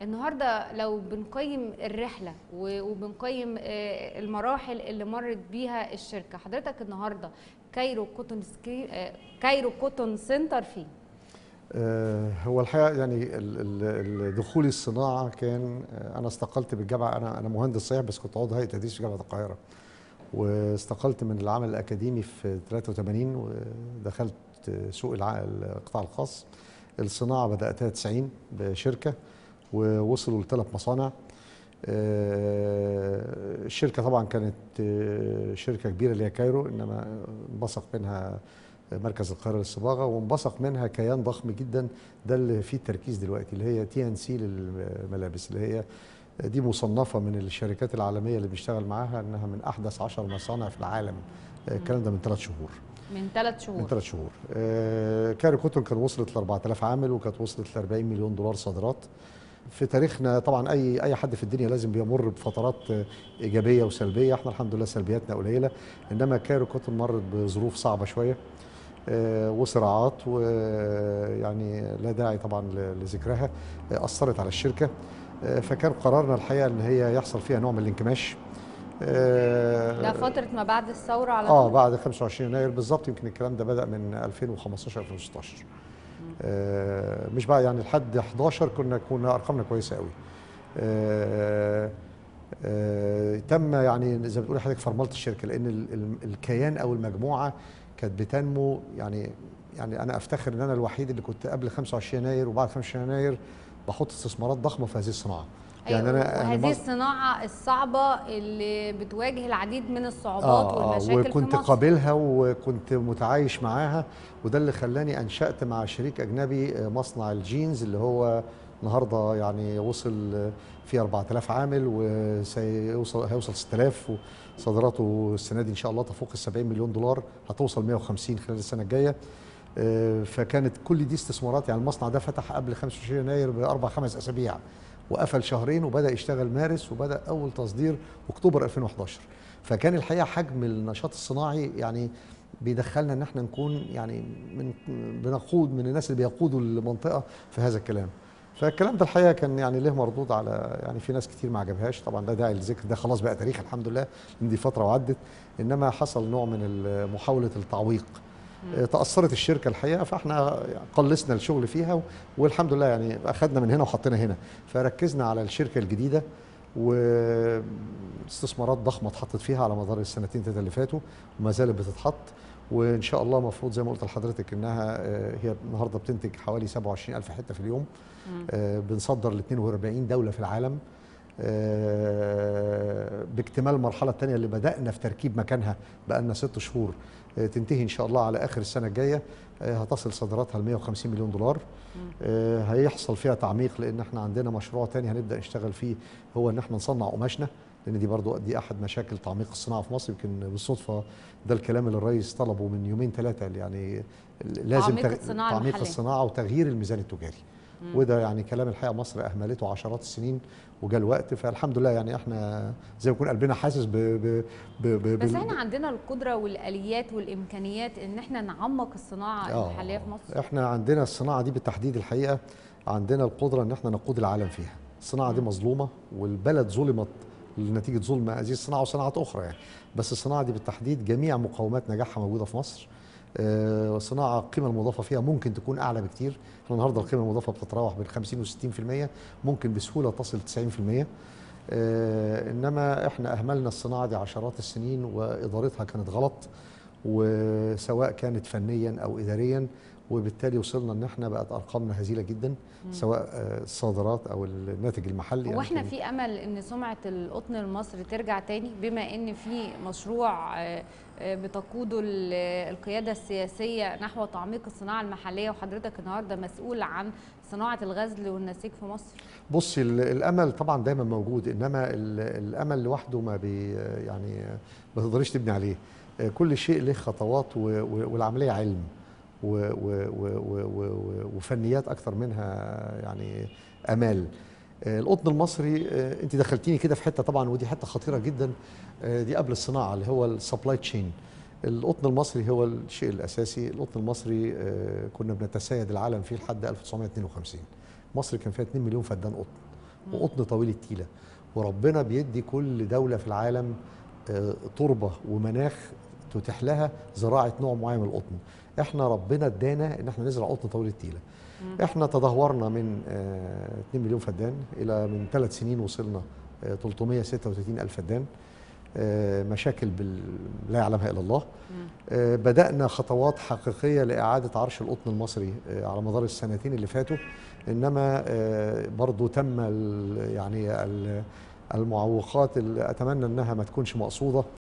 النهارده لو بنقيم الرحله و- وبنقيم آه، المراحل اللي مرت بيها الشركه حضرتك النهارده كايرو كوتون سكري آه، كايرو كوتون سنتر فين آه، هو الحقيقه يعني ال- ال- ال- دخولي الصناعه كان آه، انا استقلت بالجامعه انا انا مهندس صحيح بس كنت عضو هيئه تدريس في جامعه القاهره واستقلت من العمل الاكاديمي في 83 ودخلت سوق الع- القطاع الخاص الصناعه بداتها 90 بشركه ووصلوا لثلاث مصانع آه، الشركه طبعا كانت آه، شركه كبيره اللي هي كايرو انما انبثق منها مركز القاهره للصباغه وانبثق منها كيان ضخم جدا ده اللي فيه التركيز دلوقتي اللي هي تي ان سي للملابس اللي هي دي مصنفه من الشركات العالميه اللي بيشتغل معاها انها من احدث 10 مصانع في العالم آه، الكلام ده من ثلاث شهور من ثلاث من شهور ثلاث شهور آه، كاري كوتون كان وصلت ل 4000 عامل وكانت وصلت ل 40 مليون دولار صادرات في تاريخنا طبعا اي اي حد في الدنيا لازم بيمر بفترات آه، ايجابيه وسلبيه احنا الحمد لله سلبياتنا قليله انما كاري كوتون مرت بظروف صعبه شويه آه، وصراعات ويعني لا داعي طبعا ل- لذكرها آه، اثرت على الشركه آه، فكان قرارنا الحقيقه ان هي يحصل فيها نوع من الانكماش آه، ده فتره ما بعد الثوره على اه طول بعد 25 يناير بالظبط يمكن الكلام ده بدا من 2015 2016 آه مش بقى يعني لحد 11 كنا كنا ارقامنا كويسه قوي آه آه تم يعني زي ما بتقول حضرتك فرمله الشركه لان ال- ال- الكيان او المجموعه كانت بتنمو يعني يعني انا افتخر ان انا الوحيد اللي كنت قبل 25 يناير وبعد 25 يناير بحط استثمارات ضخمه في هذه الصناعه يعني أنا- وهذه مصر- الصناعه الصعبه اللي بتواجه العديد من الصعوبات آه آه والمشاكل في وكنت مصر قابلها وكنت متعايش معاها وده اللي خلاني انشات مع شريك اجنبي آه، مصنع الجينز اللي هو النهارده يعني وصل آه، في 4000 عامل وسيوصل هيوصل 6000 وصادراته السنه دي ان شاء الله تفوق ال 70 مليون دولار هتوصل 150 خلال السنه الجايه آه، فكانت كل دي استثمارات يعني المصنع ده فتح قبل 25 يناير باربع خمس اسابيع وقفل شهرين وبدا يشتغل مارس وبدا اول تصدير اكتوبر 2011 فكان الحقيقه حجم النشاط الصناعي يعني بيدخلنا ان احنا نكون يعني من بنقود من الناس اللي بيقودوا المنطقه في هذا الكلام فالكلام ده الحقيقه كان يعني له مردود على يعني في ناس كتير ما عجبهاش طبعا لا داعي للذكر ده خلاص بقى تاريخ الحمد لله لان دي فتره وعدت انما حصل نوع من ال- محاوله التعويق آه، تاثرت الشركه الحقيقه فاحنا قلصنا الشغل فيها والحمد لله يعني اخذنا من هنا وحطينا هنا فركزنا على الشركه الجديده واستثمارات ضخمه اتحطت فيها على مدار السنتين ثلاثه اللي فاتوا وما زالت بتتحط وان شاء الله المفروض زي ما قلت لحضرتك انها آه، هي النهارده بتنتج حوالي 27 الف حته في اليوم آه، بنصدر ل 42 دوله في العالم آه، باكتمال المرحله الثانيه اللي بدانا في تركيب مكانها بقالنا ست شهور آه، تنتهي ان شاء الله على اخر السنه الجايه آه، هتصل صادراتها ل 150 مليون دولار آه، هيحصل فيها تعميق لان احنا عندنا مشروع تاني هنبدا نشتغل فيه هو ان احنا نصنع قماشنا لان دي برضو دي احد مشاكل تعميق الصناعه في مصر يمكن بالصدفه ده الكلام اللي الرئيس طلبه من يومين ثلاثه يعني لازم تعميق تغ- الصناعة تعميق المحلية. الصناعه وتغيير الميزان التجاري وده يعني كلام الحقيقه مصر اهملته عشرات السنين وجاء الوقت فالحمد لله يعني احنا زي ما يكون قلبنا حاسس ب ب ب ب بس بال- احنا عندنا القدره والاليات والامكانيات ان احنا نعمق الصناعه آه، المحليه في مصر احنا عندنا الصناعه دي بالتحديد الحقيقه عندنا القدره ان احنا نقود العالم فيها الصناعه دي مظلومه والبلد ظلمت نتيجه ظلم هذه الصناعه وصناعات اخرى يعني بس الصناعه دي بالتحديد جميع مقومات نجاحها موجوده في مصر آه، صناعه القيمه المضافه فيها ممكن تكون اعلى بكتير احنا النهارده القيمه المضافه بتتراوح بين 50 و 60% ممكن بسهوله تصل 90% آه، انما احنا اهملنا الصناعه دي عشرات السنين وادارتها كانت غلط وسواء كانت فنيا او اداريا وبالتالي وصلنا ان احنا بقت ارقامنا هزيله جدا سواء آه، الصادرات او الناتج المحلي هو احنا يعني في امل ان سمعه القطن المصري ترجع تاني بما ان في مشروع آه، آه، بتقوده ال- القياده السياسيه نحو تعميق الصناعه المحليه وحضرتك النهارده مسؤول عن صناعه الغزل والنسيج في مصر بصي ال- الامل طبعا دايما موجود انما ال- الامل لوحده ما بي يعني ما تقدريش تبني عليه آه، كل شيء له خطوات و- و- والعمليه علم و- و- و- و- و- وفنيات اكتر منها يعني امال آه، القطن المصري آه، انت دخلتيني كده في حته طبعا ودي حته خطيره جدا آه، دي قبل الصناعه اللي هو السبلاي تشين القطن المصري هو الشيء الاساسي القطن المصري آه، كنا بنتسيد العالم فيه لحد 1952 مصر كان فيها 2 مليون فدان قطن وقطن طويل التيله وربنا بيدي كل دوله في العالم آه، تربه ومناخ تتيح لها زراعه نوع معين من القطن احنا ربنا ادانا ان احنا نزرع قطن طويل التيله احنا تدهورنا من آه، 2 مليون فدان الى من ثلاث سنين وصلنا آه، 336 الف فدان آه، مشاكل بال... لا يعلمها الا الله آه، بدانا خطوات حقيقيه لاعاده عرش القطن المصري آه، على مدار السنتين اللي فاتوا انما آه، برضو تم ال- يعني ال- المعوقات اللي اتمنى انها ما تكونش مقصوده